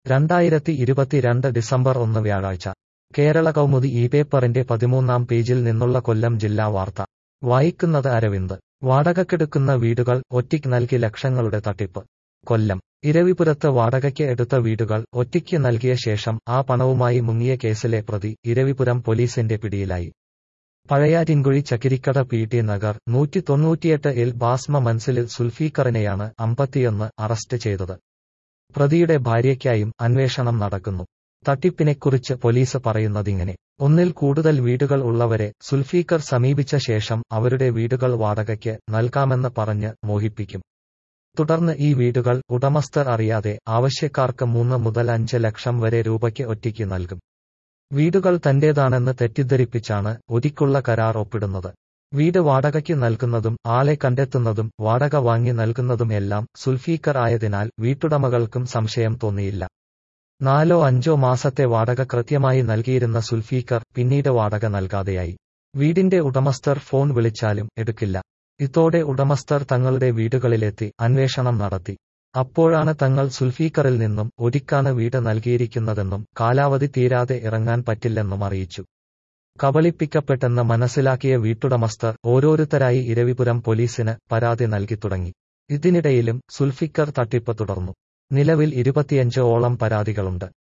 രണ്ടായിരത്തി ഇരുപത്തിരണ്ട് ഡിസംബർ ഒന്ന് വ്യാഴാഴ്ച കേരള കൗമുദി ഈ പേപ്പറിന്റെ പതിമൂന്നാം പേജിൽ നിന്നുള്ള കൊല്ലം ജില്ലാ വാർത്ത വായിക്കുന്നത് അരവിന്ദ് വാടകക്കെടുക്കുന്ന വീടുകൾ ഒറ്റിക്ക് നൽകി ലക്ഷങ്ങളുടെ തട്ടിപ്പ് കൊല്ലം ഇരവിപുരത്ത് വാടകയ്ക്ക് എടുത്ത വീടുകൾ ഒറ്റിക്ക് നൽകിയ ശേഷം ആ പണവുമായി മുങ്ങിയ കേസിലെ പ്രതി ഇരവിപുരം പോലീസിന്റെ പിടിയിലായി പഴയാറ്റിൻകുഴി ചക്കിരിക്കട പി ടി നഗർ നൂറ്റി തൊണ്ണൂറ്റിയെട്ട് എൽ ബാസ്മ മൻസിലിൽ സുൽഫീഖറിനെയാണ് അമ്പത്തിയൊന്ന് അറസ്റ്റ് ചെയ്തത് പ്രതിയുടെ ഭാര്യയ്ക്കായും അന്വേഷണം നടക്കുന്നു തട്ടിപ്പിനെക്കുറിച്ച് പോലീസ് പറയുന്നതിങ്ങനെ ഒന്നിൽ കൂടുതൽ വീടുകൾ ഉള്ളവരെ സുൽഫീഖർ സമീപിച്ച ശേഷം അവരുടെ വീടുകൾ വാടകയ്ക്ക് നൽകാമെന്ന് പറഞ്ഞ് മോഹിപ്പിക്കും തുടർന്ന് ഈ വീടുകൾ ഉടമസ്ഥർ അറിയാതെ ആവശ്യക്കാർക്ക് മൂന്ന് മുതൽ അഞ്ച് ലക്ഷം വരെ രൂപയ്ക്ക് ഒറ്റയ്ക്ക് നൽകും വീടുകൾ തന്റേതാണെന്ന് തെറ്റിദ്ധരിപ്പിച്ചാണ് ഒരിക്കുള്ള കരാർ ഒപ്പിടുന്നത് വീട് വാടകയ്ക്ക് നൽകുന്നതും ആളെ കണ്ടെത്തുന്നതും വാടക വാങ്ങി നൽകുന്നതും എല്ലാം സുൽഫീക്കർ ആയതിനാൽ വീട്ടുടമകൾക്കും സംശയം തോന്നിയില്ല നാലോ അഞ്ചോ മാസത്തെ വാടക കൃത്യമായി നൽകിയിരുന്ന സുൽഫീക്കർ പിന്നീട് വാടക നൽകാതെയായി വീടിന്റെ ഉടമസ്ഥർ ഫോൺ വിളിച്ചാലും എടുക്കില്ല ഇതോടെ ഉടമസ്ഥർ തങ്ങളുടെ വീടുകളിലെത്തി അന്വേഷണം നടത്തി അപ്പോഴാണ് തങ്ങൾ സുൽഫീക്കറിൽ നിന്നും ഒരിക്കാണ് വീട് നൽകിയിരിക്കുന്നതെന്നും കാലാവധി തീരാതെ ഇറങ്ങാൻ പറ്റില്ലെന്നും അറിയിച്ചു കബളിപ്പിക്കപ്പെട്ടെന്ന് മനസ്സിലാക്കിയ വീട്ടുടമസ്ഥർ ഓരോരുത്തരായി ഇരവിപുരം പോലീസിന് പരാതി നൽകി തുടങ്ങി ഇതിനിടയിലും സുൽഫിക്കർ തട്ടിപ്പ് തുടർന്നു നിലവിൽ ഇരുപത്തിയഞ്ച് ഓളം പരാതികളുണ്ട്